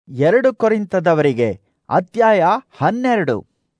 ಎರಡು ಕೊರಿಂತದವರಿಗೆ ಅಧ್ಯಾಯ ಹನ್ನೆರಡು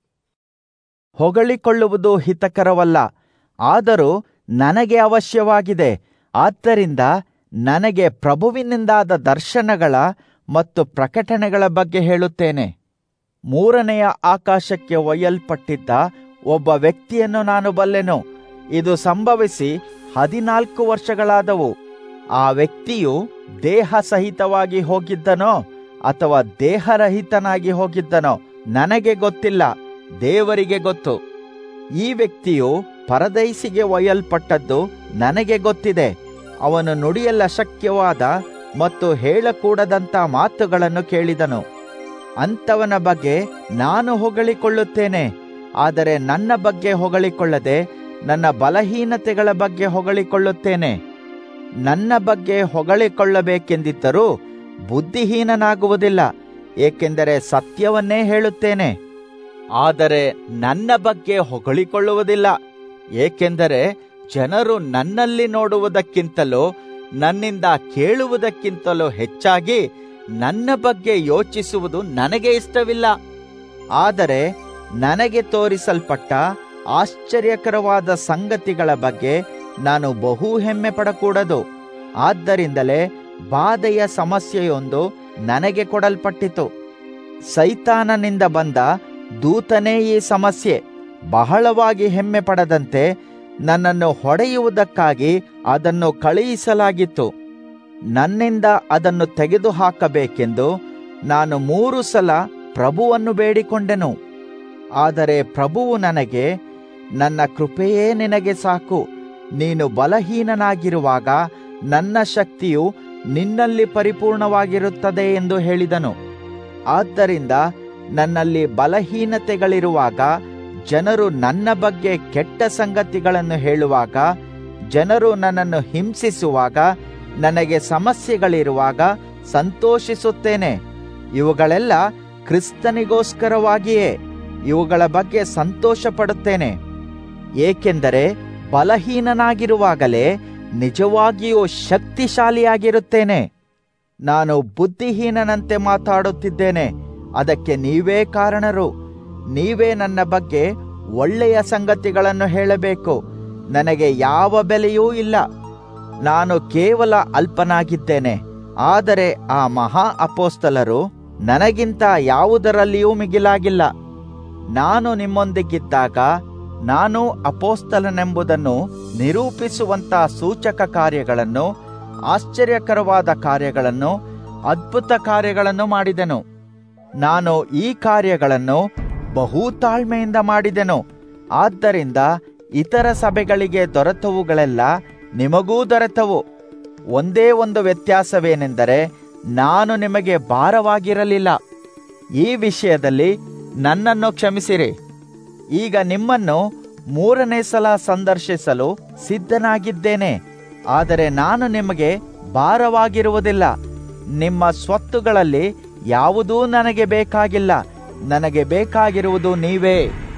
ಹೊಗಳಿಕೊಳ್ಳುವುದು ಹಿತಕರವಲ್ಲ ಆದರೂ ನನಗೆ ಅವಶ್ಯವಾಗಿದೆ ಆದ್ದರಿಂದ ನನಗೆ ಪ್ರಭುವಿನಿಂದಾದ ದರ್ಶನಗಳ ಮತ್ತು ಪ್ರಕಟಣೆಗಳ ಬಗ್ಗೆ ಹೇಳುತ್ತೇನೆ ಮೂರನೆಯ ಆಕಾಶಕ್ಕೆ ಒಯ್ಯಲ್ಪಟ್ಟಿದ್ದ ಒಬ್ಬ ವ್ಯಕ್ತಿಯನ್ನು ನಾನು ಬಲ್ಲೆನು ಇದು ಸಂಭವಿಸಿ ಹದಿನಾಲ್ಕು ವರ್ಷಗಳಾದವು ಆ ವ್ಯಕ್ತಿಯು ದೇಹ ಸಹಿತವಾಗಿ ಹೋಗಿದ್ದನೋ ಅಥವಾ ದೇಹರಹಿತನಾಗಿ ಹೋಗಿದ್ದನೋ ನನಗೆ ಗೊತ್ತಿಲ್ಲ ದೇವರಿಗೆ ಗೊತ್ತು ಈ ವ್ಯಕ್ತಿಯು ಪರದೈಸಿಗೆ ಒಯ್ಯಲ್ಪಟ್ಟದ್ದು ನನಗೆ ಗೊತ್ತಿದೆ ಅವನು ನುಡಿಯಲ್ಲ ಶಕ್ಯವಾದ ಮತ್ತು ಹೇಳಕೂಡದಂತ ಮಾತುಗಳನ್ನು ಕೇಳಿದನು ಅಂಥವನ ಬಗ್ಗೆ ನಾನು ಹೊಗಳಿಕೊಳ್ಳುತ್ತೇನೆ ಆದರೆ ನನ್ನ ಬಗ್ಗೆ ಹೊಗಳಿಕೊಳ್ಳದೆ ನನ್ನ ಬಲಹೀನತೆಗಳ ಬಗ್ಗೆ ಹೊಗಳಿಕೊಳ್ಳುತ್ತೇನೆ ನನ್ನ ಬಗ್ಗೆ ಹೊಗಳಿಕೊಳ್ಳಬೇಕೆಂದಿದ್ದರೂ ಬುದ್ಧಿಹೀನನಾಗುವುದಿಲ್ಲ ಏಕೆಂದರೆ ಸತ್ಯವನ್ನೇ ಹೇಳುತ್ತೇನೆ ಆದರೆ ನನ್ನ ಬಗ್ಗೆ ಹೊಗಳಿಕೊಳ್ಳುವುದಿಲ್ಲ ಏಕೆಂದರೆ ಜನರು ನನ್ನಲ್ಲಿ ನೋಡುವುದಕ್ಕಿಂತಲೂ ನನ್ನಿಂದ ಕೇಳುವುದಕ್ಕಿಂತಲೂ ಹೆಚ್ಚಾಗಿ ನನ್ನ ಬಗ್ಗೆ ಯೋಚಿಸುವುದು ನನಗೆ ಇಷ್ಟವಿಲ್ಲ ಆದರೆ ನನಗೆ ತೋರಿಸಲ್ಪಟ್ಟ ಆಶ್ಚರ್ಯಕರವಾದ ಸಂಗತಿಗಳ ಬಗ್ಗೆ ನಾನು ಬಹು ಹೆಮ್ಮೆ ಪಡಕೂಡದು ಆದ್ದರಿಂದಲೇ ಬಾಧೆಯ ಸಮಸ್ಯೆಯೊಂದು ನನಗೆ ಕೊಡಲ್ಪಟ್ಟಿತು ಸೈತಾನನಿಂದ ಬಂದ ದೂತನೇ ಈ ಸಮಸ್ಯೆ ಬಹಳವಾಗಿ ಹೆಮ್ಮೆ ಪಡದಂತೆ ನನ್ನನ್ನು ಹೊಡೆಯುವುದಕ್ಕಾಗಿ ಅದನ್ನು ಕಳುಹಿಸಲಾಗಿತ್ತು ನನ್ನಿಂದ ಅದನ್ನು ತೆಗೆದುಹಾಕಬೇಕೆಂದು ನಾನು ಮೂರು ಸಲ ಪ್ರಭುವನ್ನು ಬೇಡಿಕೊಂಡೆನು ಆದರೆ ಪ್ರಭುವು ನನಗೆ ನನ್ನ ಕೃಪೆಯೇ ನಿನಗೆ ಸಾಕು ನೀನು ಬಲಹೀನನಾಗಿರುವಾಗ ನನ್ನ ಶಕ್ತಿಯು ನಿನ್ನಲ್ಲಿ ಪರಿಪೂರ್ಣವಾಗಿರುತ್ತದೆ ಎಂದು ಹೇಳಿದನು ಆದ್ದರಿಂದ ನನ್ನಲ್ಲಿ ಬಲಹೀನತೆಗಳಿರುವಾಗ ಜನರು ನನ್ನ ಬಗ್ಗೆ ಕೆಟ್ಟ ಸಂಗತಿಗಳನ್ನು ಹೇಳುವಾಗ ಜನರು ನನ್ನನ್ನು ಹಿಂಸಿಸುವಾಗ ನನಗೆ ಸಮಸ್ಯೆಗಳಿರುವಾಗ ಸಂತೋಷಿಸುತ್ತೇನೆ ಇವುಗಳೆಲ್ಲ ಕ್ರಿಸ್ತನಿಗೋಸ್ಕರವಾಗಿಯೇ ಇವುಗಳ ಬಗ್ಗೆ ಸಂತೋಷ ಪಡುತ್ತೇನೆ ಏಕೆಂದರೆ ಬಲಹೀನನಾಗಿರುವಾಗಲೇ ನಿಜವಾಗಿಯೂ ಶಕ್ತಿಶಾಲಿಯಾಗಿರುತ್ತೇನೆ ನಾನು ಬುದ್ಧಿಹೀನನಂತೆ ಮಾತಾಡುತ್ತಿದ್ದೇನೆ ಅದಕ್ಕೆ ನೀವೇ ಕಾರಣರು ನೀವೇ ನನ್ನ ಬಗ್ಗೆ ಒಳ್ಳೆಯ ಸಂಗತಿಗಳನ್ನು ಹೇಳಬೇಕು ನನಗೆ ಯಾವ ಬೆಲೆಯೂ ಇಲ್ಲ ನಾನು ಕೇವಲ ಅಲ್ಪನಾಗಿದ್ದೇನೆ ಆದರೆ ಆ ಮಹಾ ಅಪೋಸ್ತಲರು ನನಗಿಂತ ಯಾವುದರಲ್ಲಿಯೂ ಮಿಗಿಲಾಗಿಲ್ಲ ನಾನು ನಿಮ್ಮೊಂದಿಗಿದ್ದಾಗ ನಾನು ಅಪೋಸ್ತಲನೆಂಬುದನ್ನು ನಿರೂಪಿಸುವಂತ ಸೂಚಕ ಕಾರ್ಯಗಳನ್ನು ಆಶ್ಚರ್ಯಕರವಾದ ಕಾರ್ಯಗಳನ್ನು ಅದ್ಭುತ ಕಾರ್ಯಗಳನ್ನು ಮಾಡಿದೆನು ನಾನು ಈ ಕಾರ್ಯಗಳನ್ನು ಬಹು ತಾಳ್ಮೆಯಿಂದ ಮಾಡಿದೆನು ಆದ್ದರಿಂದ ಇತರ ಸಭೆಗಳಿಗೆ ದೊರೆತವುಗಳೆಲ್ಲ ನಿಮಗೂ ದೊರೆತವು ಒಂದೇ ಒಂದು ವ್ಯತ್ಯಾಸವೇನೆಂದರೆ ನಾನು ನಿಮಗೆ ಭಾರವಾಗಿರಲಿಲ್ಲ ಈ ವಿಷಯದಲ್ಲಿ ನನ್ನನ್ನು ಕ್ಷಮಿಸಿರಿ ಈಗ ನಿಮ್ಮನ್ನು ಮೂರನೇ ಸಲ ಸಂದರ್ಶಿಸಲು ಸಿದ್ಧನಾಗಿದ್ದೇನೆ ಆದರೆ ನಾನು ನಿಮಗೆ ಭಾರವಾಗಿರುವುದಿಲ್ಲ ನಿಮ್ಮ ಸ್ವತ್ತುಗಳಲ್ಲಿ ಯಾವುದೂ ನನಗೆ ಬೇಕಾಗಿಲ್ಲ ನನಗೆ ಬೇಕಾಗಿರುವುದು ನೀವೇ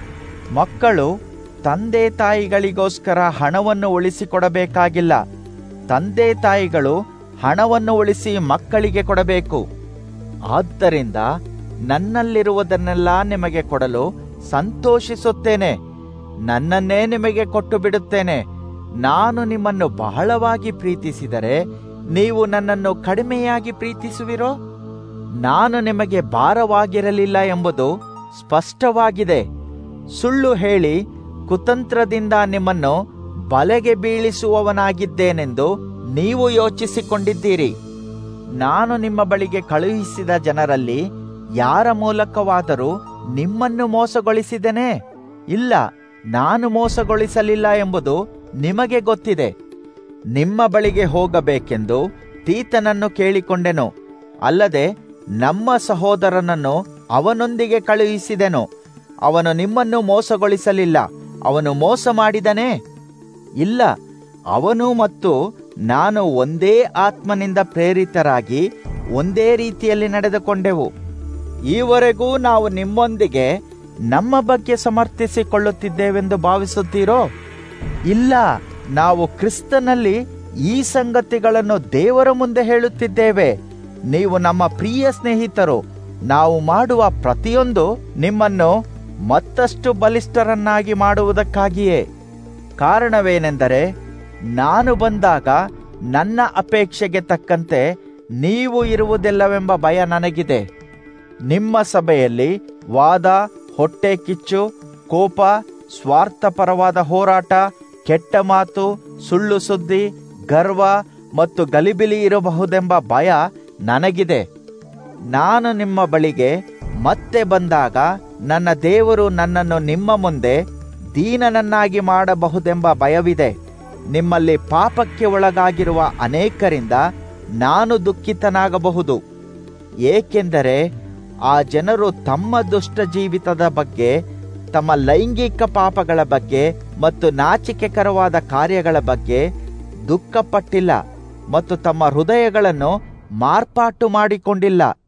ಮಕ್ಕಳು ತಂದೆ ತಾಯಿಗಳಿಗೋಸ್ಕರ ಹಣವನ್ನು ಉಳಿಸಿಕೊಡಬೇಕಾಗಿಲ್ಲ ತಂದೆ ತಾಯಿಗಳು ಹಣವನ್ನು ಉಳಿಸಿ ಮಕ್ಕಳಿಗೆ ಕೊಡಬೇಕು ಆದ್ದರಿಂದ ನನ್ನಲ್ಲಿರುವುದನ್ನೆಲ್ಲ ನಿಮಗೆ ಕೊಡಲು ಸಂತೋಷಿಸುತ್ತೇನೆ ನನ್ನನ್ನೇ ನಿಮಗೆ ಕೊಟ್ಟು ಬಿಡುತ್ತೇನೆ ನಾನು ನಿಮ್ಮನ್ನು ಬಹಳವಾಗಿ ಪ್ರೀತಿಸಿದರೆ ನೀವು ನನ್ನನ್ನು ಕಡಿಮೆಯಾಗಿ ಪ್ರೀತಿಸುವಿರೋ ನಾನು ನಿಮಗೆ ಭಾರವಾಗಿರಲಿಲ್ಲ ಎಂಬುದು ಸ್ಪಷ್ಟವಾಗಿದೆ ಸುಳ್ಳು ಹೇಳಿ ಕುತಂತ್ರದಿಂದ ನಿಮ್ಮನ್ನು ಬಲೆಗೆ ಬೀಳಿಸುವವನಾಗಿದ್ದೇನೆಂದು ನೀವು ಯೋಚಿಸಿಕೊಂಡಿದ್ದೀರಿ ನಾನು ನಿಮ್ಮ ಬಳಿಗೆ ಕಳುಹಿಸಿದ ಜನರಲ್ಲಿ ಯಾರ ಮೂಲಕವಾದರೂ ನಿಮ್ಮನ್ನು ಮೋಸಗೊಳಿಸಿದೆನೆ ಇಲ್ಲ ನಾನು ಮೋಸಗೊಳಿಸಲಿಲ್ಲ ಎಂಬುದು ನಿಮಗೆ ಗೊತ್ತಿದೆ ನಿಮ್ಮ ಬಳಿಗೆ ಹೋಗಬೇಕೆಂದು ತೀತನನ್ನು ಕೇಳಿಕೊಂಡೆನು ಅಲ್ಲದೆ ನಮ್ಮ ಸಹೋದರನನ್ನು ಅವನೊಂದಿಗೆ ಕಳುಹಿಸಿದೆನು ಅವನು ನಿಮ್ಮನ್ನು ಮೋಸಗೊಳಿಸಲಿಲ್ಲ ಅವನು ಮೋಸ ಮಾಡಿದನೇ ಇಲ್ಲ ಅವನು ಮತ್ತು ನಾನು ಒಂದೇ ಆತ್ಮನಿಂದ ಪ್ರೇರಿತರಾಗಿ ಒಂದೇ ರೀತಿಯಲ್ಲಿ ನಡೆದುಕೊಂಡೆವು ಈವರೆಗೂ ನಾವು ನಿಮ್ಮೊಂದಿಗೆ ನಮ್ಮ ಬಗ್ಗೆ ಸಮರ್ಥಿಸಿಕೊಳ್ಳುತ್ತಿದ್ದೇವೆಂದು ಭಾವಿಸುತ್ತೀರೋ ಇಲ್ಲ ನಾವು ಕ್ರಿಸ್ತನಲ್ಲಿ ಈ ಸಂಗತಿಗಳನ್ನು ದೇವರ ಮುಂದೆ ಹೇಳುತ್ತಿದ್ದೇವೆ ನೀವು ನಮ್ಮ ಪ್ರಿಯ ಸ್ನೇಹಿತರು ನಾವು ಮಾಡುವ ಪ್ರತಿಯೊಂದು ನಿಮ್ಮನ್ನು ಮತ್ತಷ್ಟು ಬಲಿಷ್ಠರನ್ನಾಗಿ ಮಾಡುವುದಕ್ಕಾಗಿಯೇ ಕಾರಣವೇನೆಂದರೆ ನಾನು ಬಂದಾಗ ನನ್ನ ಅಪೇಕ್ಷೆಗೆ ತಕ್ಕಂತೆ ನೀವು ಇರುವುದಿಲ್ಲವೆಂಬ ಭಯ ನನಗಿದೆ ನಿಮ್ಮ ಸಭೆಯಲ್ಲಿ ವಾದ ಹೊಟ್ಟೆ ಕಿಚ್ಚು ಕೋಪ ಸ್ವಾರ್ಥಪರವಾದ ಹೋರಾಟ ಕೆಟ್ಟ ಮಾತು ಸುಳ್ಳು ಸುದ್ದಿ ಗರ್ವ ಮತ್ತು ಗಲಿಬಿಲಿ ಇರಬಹುದೆಂಬ ಭಯ ನನಗಿದೆ ನಾನು ನಿಮ್ಮ ಬಳಿಗೆ ಮತ್ತೆ ಬಂದಾಗ ನನ್ನ ದೇವರು ನನ್ನನ್ನು ನಿಮ್ಮ ಮುಂದೆ ದೀನನನ್ನಾಗಿ ಮಾಡಬಹುದೆಂಬ ಭಯವಿದೆ ನಿಮ್ಮಲ್ಲಿ ಪಾಪಕ್ಕೆ ಒಳಗಾಗಿರುವ ಅನೇಕರಿಂದ ನಾನು ದುಃಖಿತನಾಗಬಹುದು ಏಕೆಂದರೆ ಆ ಜನರು ತಮ್ಮ ದುಷ್ಟ ಜೀವಿತದ ಬಗ್ಗೆ ತಮ್ಮ ಲೈಂಗಿಕ ಪಾಪಗಳ ಬಗ್ಗೆ ಮತ್ತು ನಾಚಿಕೆಕರವಾದ ಕಾರ್ಯಗಳ ಬಗ್ಗೆ ದುಃಖಪಟ್ಟಿಲ್ಲ ಮತ್ತು ತಮ್ಮ ಹೃದಯಗಳನ್ನು ಮಾರ್ಪಾಟು ಮಾಡಿಕೊಂಡಿಲ್ಲ